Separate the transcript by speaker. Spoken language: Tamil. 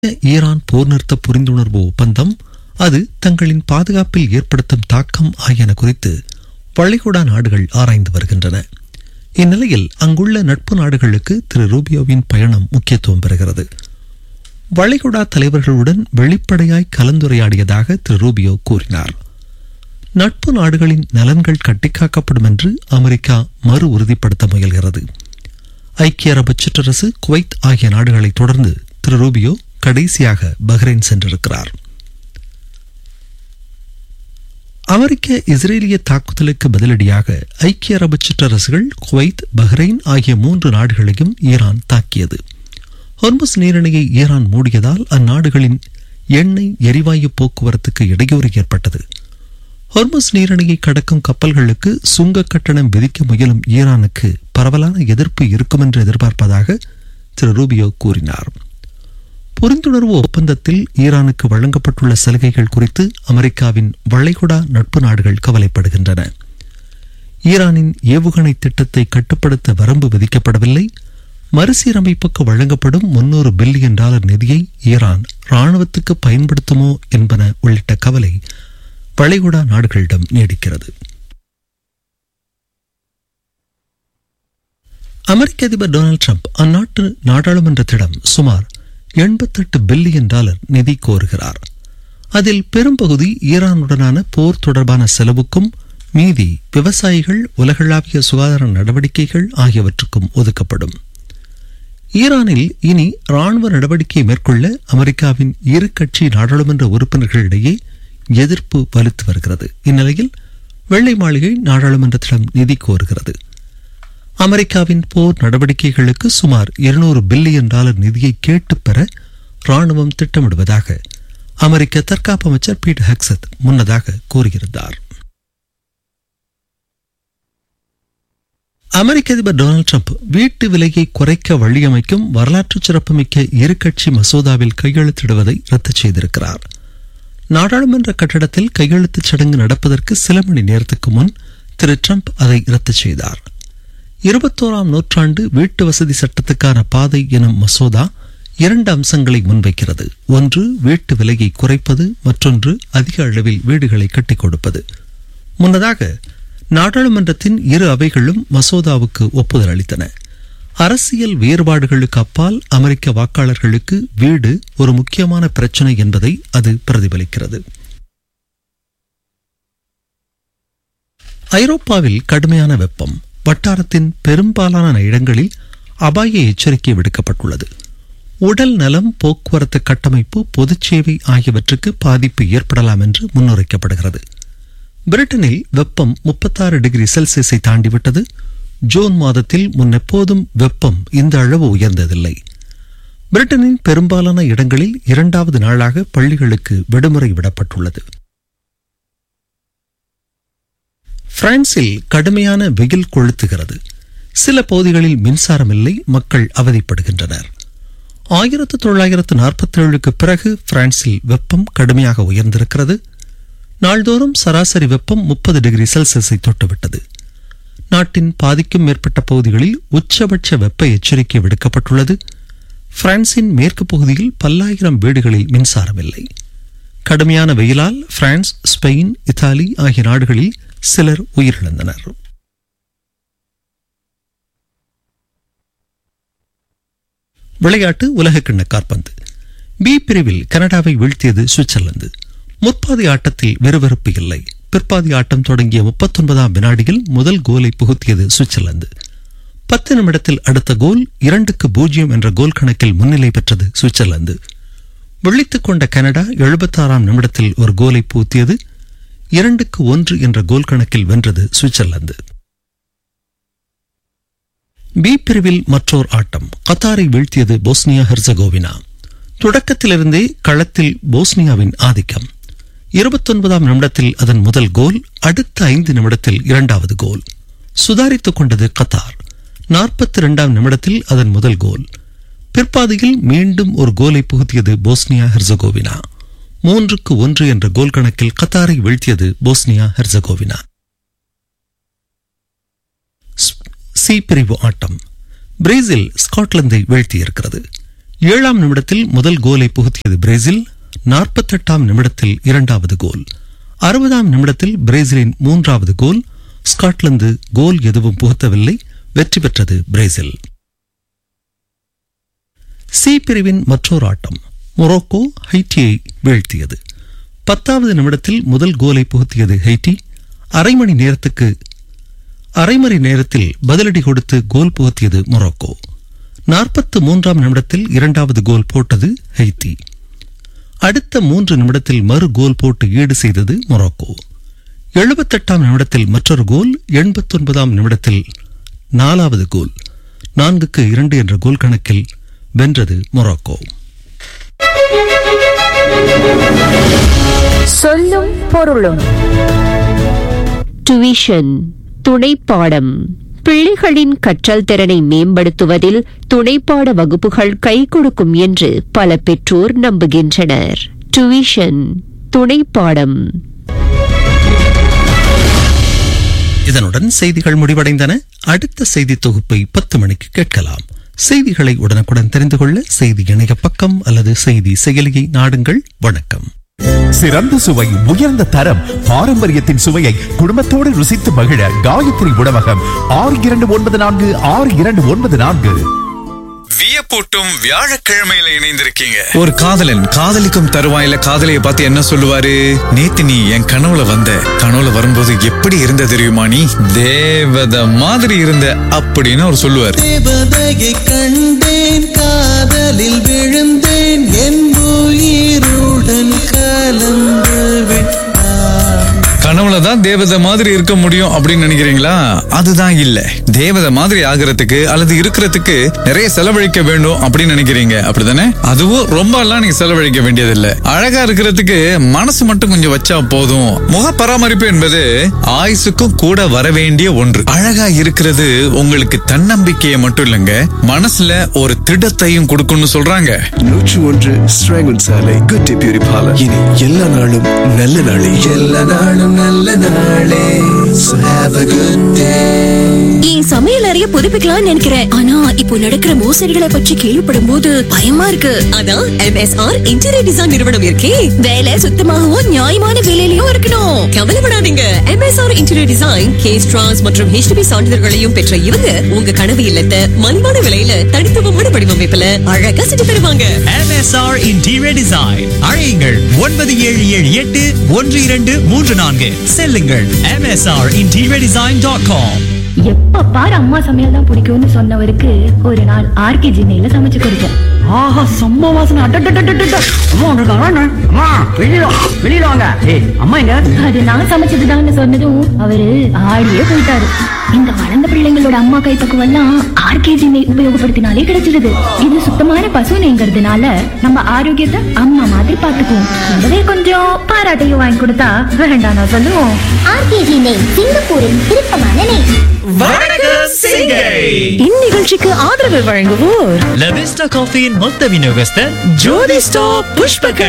Speaker 1: ஈரான் போர் நிறுத்த புரிந்துணர்வு ஒப்பந்தம் அது தங்களின் பாதுகாப்பில் ஏற்படுத்தும் தாக்கம் ஆகியன குறித்து வளைகுடா நாடுகள் ஆராய்ந்து வருகின்றன இந்நிலையில் அங்குள்ள நட்பு நாடுகளுக்கு திரு ரூபியோவின் பயணம் முக்கியத்துவம் பெறுகிறது வளைகுடா தலைவர்களுடன் வெளிப்படையாய் கலந்துரையாடியதாக திரு ரூபியோ கூறினார் நட்பு நாடுகளின் நலன்கள் கட்டிக்காக்கப்படும் என்று அமெரிக்கா மறு உறுதிப்படுத்த முயல்கிறது ஐக்கிய அரபு சிற்றரசு குவைத் ஆகிய நாடுகளை தொடர்ந்து திரு ரூபியோ கடைசியாக பஹ்ரைன் சென்றிருக்கிறார் அமெரிக்க இஸ்ரேலிய தாக்குதலுக்கு பதிலடியாக ஐக்கிய அரபு சிற்றரசுகள் குவைத் பஹ்ரைன் ஆகிய மூன்று நாடுகளையும் ஈரான் தாக்கியது ஹொர்முஸ் நீரிணையை ஈரான் மூடியதால் அந்நாடுகளின் எண்ணெய் எரிவாயு போக்குவரத்துக்கு இடையூறு ஏற்பட்டது ஹொர்முஸ் நீரிணையை கடக்கும் கப்பல்களுக்கு சுங்க கட்டணம் விதிக்க முயலும் ஈரானுக்கு பரவலான எதிர்ப்பு இருக்கும் என்று எதிர்பார்ப்பதாக திரு ரூபியோ கூறினார் புரிந்துணர்வு ஒப்பந்தத்தில் ஈரானுக்கு வழங்கப்பட்டுள்ள சலுகைகள் குறித்து அமெரிக்காவின் வளைகுடா நட்பு நாடுகள் கவலைப்படுகின்றன ஈரானின் ஏவுகணை திட்டத்தை கட்டுப்படுத்த வரம்பு விதிக்கப்படவில்லை மறுசீரமைப்புக்கு வழங்கப்படும் முன்னூறு பில்லியன் டாலர் நிதியை ஈரான் ராணுவத்துக்கு பயன்படுத்துமோ என்பன உள்ளிட்ட கவலை வளைகுடா நாடுகளிடம் நீடிக்கிறது அமெரிக்க அதிபர் டொனால்டு ட்ரம்ப் அந்நாட்டு நாடாளுமன்றத்திடம் சுமார் எண்பத்தெட்டு பில்லியன் டாலர் நிதி கோருகிறார் அதில் பெரும்பகுதி ஈரானுடனான போர் தொடர்பான செலவுக்கும் மீதி விவசாயிகள் உலகளாவிய சுகாதார நடவடிக்கைகள் ஆகியவற்றுக்கும் ஒதுக்கப்படும் ஈரானில் இனி ராணுவ நடவடிக்கை மேற்கொள்ள அமெரிக்காவின் இரு கட்சி நாடாளுமன்ற உறுப்பினர்களிடையே எதிர்ப்பு வலுத்து வருகிறது இந்நிலையில் வெள்ளை மாளிகை நாடாளுமன்றத்திடம் நிதி கோருகிறது அமெரிக்காவின் போர் நடவடிக்கைகளுக்கு சுமார் இருநூறு பில்லியன் டாலர் நிதியை கேட்டு பெற ராணுவம் திட்டமிடுவதாக அமெரிக்க தற்காப்பு அமைச்சர் பீட் ஹெக்சத் முன்னதாக கூறியிருந்தார் அமெரிக்க அதிபர் டொனால்டு ட்ரம்ப் வீட்டு விலையை குறைக்க வழியமைக்கும் வரலாற்று சிறப்புமிக்க இரு கட்சி மசோதாவில் கையெழுத்திடுவதை ரத்து செய்திருக்கிறார் நாடாளுமன்ற கட்டடத்தில் கையெழுத்துச் சடங்கு நடப்பதற்கு சில மணி நேரத்துக்கு முன் திரு ட்ரம்ப் அதை ரத்து செய்தார் இருபத்தோராம் நூற்றாண்டு வீட்டு வசதி சட்டத்துக்கான பாதை எனும் மசோதா இரண்டு அம்சங்களை முன்வைக்கிறது ஒன்று வீட்டு விலையை குறைப்பது மற்றொன்று அதிக அளவில் வீடுகளை கட்டிக் கொடுப்பது முன்னதாக நாடாளுமன்றத்தின் இரு அவைகளும் மசோதாவுக்கு ஒப்புதல் அளித்தன அரசியல் வேறுபாடுகளுக்கு அப்பால் அமெரிக்க வாக்காளர்களுக்கு வீடு ஒரு முக்கியமான பிரச்சனை என்பதை அது பிரதிபலிக்கிறது ஐரோப்பாவில் கடுமையான வெப்பம் வட்டாரத்தின் பெரும்பாலான இடங்களில் அபாய எச்சரிக்கை விடுக்கப்பட்டுள்ளது உடல் நலம் போக்குவரத்து கட்டமைப்பு பொதுச் சேவை ஆகியவற்றுக்கு பாதிப்பு ஏற்படலாம் என்று முன்னுரைக்கப்படுகிறது பிரிட்டனில் வெப்பம் முப்பத்தாறு டிகிரி செல்சியஸை தாண்டிவிட்டது ஜூன் மாதத்தில் முன்னெப்போதும் வெப்பம் இந்த அளவு உயர்ந்ததில்லை பிரிட்டனின் பெரும்பாலான இடங்களில் இரண்டாவது நாளாக பள்ளிகளுக்கு விடுமுறை விடப்பட்டுள்ளது பிரான்சில் கடுமையான வெயில் கொளுத்துகிறது சில பகுதிகளில் மின்சாரம் இல்லை மக்கள் அவதிப்படுகின்றனர் ஆயிரத்து தொள்ளாயிரத்து நாற்பத்தி ஏழுக்கு பிறகு பிரான்சில் வெப்பம் கடுமையாக உயர்ந்திருக்கிறது நாள்தோறும் சராசரி வெப்பம் முப்பது டிகிரி செல்சியஸை தொட்டுவிட்டது நாட்டின் பாதிக்கும் மேற்பட்ட பகுதிகளில் உச்சபட்ச வெப்ப எச்சரிக்கை விடுக்கப்பட்டுள்ளது பிரான்சின் மேற்கு பகுதியில் பல்லாயிரம் வீடுகளில் மின்சாரம் இல்லை கடுமையான வெயிலால் பிரான்ஸ் ஸ்பெயின் இத்தாலி ஆகிய நாடுகளில் சிலர் உயிரிழந்தனர் விளையாட்டு உலகக்கிண்ண காற்பந்து பி பிரிவில் கனடாவை வீழ்த்தியது சுவிட்சர்லாந்து முற்பாதி ஆட்டத்தில் விறுவிறுப்பு இல்லை பிற்பாதி ஆட்டம் தொடங்கிய முப்பத்தொன்பதாம் வினாடியில் முதல் கோலை புகுத்தியது சுவிட்சர்லாந்து பத்து நிமிடத்தில் அடுத்த கோல் இரண்டுக்கு பூஜ்ஜியம் என்ற கோல் கணக்கில் முன்னிலை பெற்றது சுவிட்சர்லாந்து விழித்துக் கொண்ட கனடா எழுபத்தாறாம் நிமிடத்தில் ஒரு கோலை பூத்தியது இரண்டுக்கு ஒன்று என்ற கோல் கணக்கில் வென்றது சுவிட்சர்லாந்து பி பிரிவில் மற்றோர் ஆட்டம் கத்தாரை வீழ்த்தியது போஸ்னியா ஹெர்சகோவினா தொடக்கத்திலிருந்தே களத்தில் போஸ்னியாவின் ஆதிக்கம் இருபத்தொன்பதாம் நிமிடத்தில் அதன் முதல் கோல் அடுத்த ஐந்து நிமிடத்தில் இரண்டாவது கோல் சுதாரித்துக் கொண்டது கத்தார் நாற்பத்தி இரண்டாம் நிமிடத்தில் அதன் முதல் கோல் பிற்பாதியில் மீண்டும் ஒரு கோலை புகுத்தியது போஸ்னியா ஹெர்சகோவினா மூன்றுக்கு ஒன்று என்ற கோல் கணக்கில் கத்தாரை வீழ்த்தியது போஸ்னியா ஹெர்சகோவினா சி பிரிவு ஆட்டம் பிரேசில் ஸ்காட்லாந்தை வீழ்த்தியிருக்கிறது ஏழாம் நிமிடத்தில் முதல் கோலை புகுத்தியது பிரேசில் நாற்பத்தெட்டாம் நிமிடத்தில் இரண்டாவது கோல் அறுபதாம் நிமிடத்தில் பிரேசிலின் மூன்றாவது கோல் ஸ்காட்லாந்து கோல் எதுவும் புகுத்தவில்லை வெற்றி பெற்றது பிரேசில் சி பிரிவின் மற்றொரு ஆட்டம் மொரோக்கோ ஹைட்டியை வீழ்த்தியது பத்தாவது நிமிடத்தில் முதல் கோலை புகுத்தியது ஹைட்டி அரை மணி நேரத்துக்கு அரை மணி நேரத்தில் பதிலடி கொடுத்து கோல் புகுத்தியது மொரோக்கோ நாற்பத்து மூன்றாம் நிமிடத்தில் இரண்டாவது கோல் போட்டது ஹைத்தி அடுத்த மூன்று நிமிடத்தில் மறு கோல் போட்டு ஈடு செய்தது மொரோக்கோ எழுபத்தெட்டாம் நிமிடத்தில் மற்றொரு கோல் எண்பத்தொன்பதாம் நிமிடத்தில் நாலாவது கோல் நான்குக்கு இரண்டு என்ற கோல் கணக்கில் வென்றது மொரோக்கோ
Speaker 2: சொல்லும் பொருளும்
Speaker 3: டியூஷன் துணைப்பாடம் பிள்ளைகளின் கற்றல் திறனை மேம்படுத்துவதில் துணைப்பாட வகுப்புகள் கை கொடுக்கும் என்று பல பெற்றோர் நம்புகின்றனர் டியூஷன் துணைப்பாடம்
Speaker 1: இதனுடன் செய்திகள் முடிவடைந்தன அடுத்த செய்தி தொகுப்பை பத்து மணிக்கு கேட்கலாம் செய்திகளை உடனுக்குடன் தெரிந்து கொள்ள செய்தி இணைய பக்கம் அல்லது செய்தி செயலியை நாடுங்கள் வணக்கம்
Speaker 4: சிறந்த சுவை உயர்ந்த தரம் பாரம்பரியத்தின் சுவையை குடும்பத்தோடு ருசித்து மகிழ காயத்ரி உணவகம் ஆறு இரண்டு ஒன்பது நான்கு ஆறு இரண்டு ஒன்பது நான்கு
Speaker 5: வியப்பூட்டும் வியாழக்கிழமையில இணைந்திருக்கீங்க ஒரு காதலன் காதலிக்கும் தருவாயில காதலிய பார்த்து என்ன சொல்லுவாரு நேத்து நீ என் கனவுல வந்த கனவுல வரும்போது எப்படி இருந்த தெரியுமா நீ தேவத மாதிரி இருந்த அப்படின்னு அவர் சொல்லுவார்
Speaker 6: தேவதையை கண்டேன் காதலில் விழுந்தேன் என் உயிருடன் கலந்து விட்டான்
Speaker 5: கனவுல தான் தேவதை மாதிரி இருக்க முடியும் அப்படின்னு நினைக்கிறீங்களா அதுதான் இல்ல தேவதை மாதிரி ஆகிறதுக்கு அல்லது இருக்கிறதுக்கு நிறைய செலவழிக்க வேண்டும் அப்படின்னு நினைக்கிறீங்க அப்படிதானே அதுவும் ரொம்ப எல்லாம் நீங்க செலவழிக்க வேண்டியதில்ல அழகா இருக்கிறதுக்கு மனசு மட்டும் கொஞ்சம் வச்சா போதும் முக பராமரிப்பு என்பது ஆயுசுக்கும் கூட வர வேண்டிய ஒன்று அழகா இருக்கிறது உங்களுக்கு தன்னம்பிக்கையை மட்டும் இல்லைங்க மனசுல ஒரு திடத்தையும் கொடுக்கும்னு சொல்றாங்க
Speaker 7: நூற்று ஒன்று ஸ்ராங்கன் சாலை குட்டி பியூரி பார்லர் இனி எல்லா நாளும் நல்ல நாளே
Speaker 6: எல்லா நாளும் நல்ல நாளே So have a good day
Speaker 2: என் சமையல் அறைய புதுப்பிக்கலாம்னு நினைக்கிறேன் ஆனா இப்போ நடக்கிற மோசடிகளை பற்றி கேள்விப்படும் போது பயமா இருக்கு
Speaker 8: அதான் MSR இன்டீரியர் டிசைன் நிறுவனம் இருக்கே
Speaker 2: வேலை சுத்தமாகவும் நியாயமான விலையிலயும் இருக்கணும்
Speaker 8: கவலைப்படாதீங்க MSR interior design case trust மற்றும் HDB சான்றிதழ்களையும் பெற்ற இவங்க உங்க கனவு இல்லத்தை மலிவான விலையில தனித்துவமான வடிவமைப்புல அழகா செஞ்சு தருவாங்க
Speaker 9: MSR Interior Design அழையுங்கள் ஒன்பது ஏழு ஏழு எட்டு ஒன்று இரண்டு மூன்று நான்கு செல்லுங்கள் MSR Interior Design dot com
Speaker 10: எப்ப பாரு அம்மா சமையல் தான் பிடிக்கும்னு சொன்னவருக்கு ஒரு நாள் ஆர்கே ஜினையில சமைச்சு கொடுத்தேன்
Speaker 11: ஆஹா செம்ம வாசனை அட்டட்டட்டட்டட்ட அம்மா வந்திருக்காங்க அம்மா வெளியில வா, வெளியில வாங்க ஏய் அம்மா எங்க
Speaker 10: அது நான் சமைச்சதுதான்னு சொன்னதும் அவரு ஆடியே போயிட்டாரு இந்த வளர்ந்த பிள்ளைங்களோட அம்மா கைப்பக்குவம் எல்லாம் ஆர்கேஜி நெய் உபயோகப்படுத்தினாலே கிடைச்சிடுது இது சுத்தமான பசு நெய்ங்கிறதுனால நம்ம ஆரோக்கியத்தை அம்மா மாதிரி பாத்துக்குவோம் கூடவே கொஞ்சம் பாராட்டையும் வாங்கி கொடுத்தா வேண்டாம் நான் சொல்லுவோம்
Speaker 12: ஆர்கேஜி நெய் சிங்கப்பூரின் விருப்பமான நெய்
Speaker 2: இந்நிகழ்ச்சிக்கு ஆதரவு வழங்குவோர்
Speaker 9: லவிஸ்டா காஃபியின் மொத்த விநியோகஸ்தர் ஜோதி ஸ்டாப் புஷ்பகர்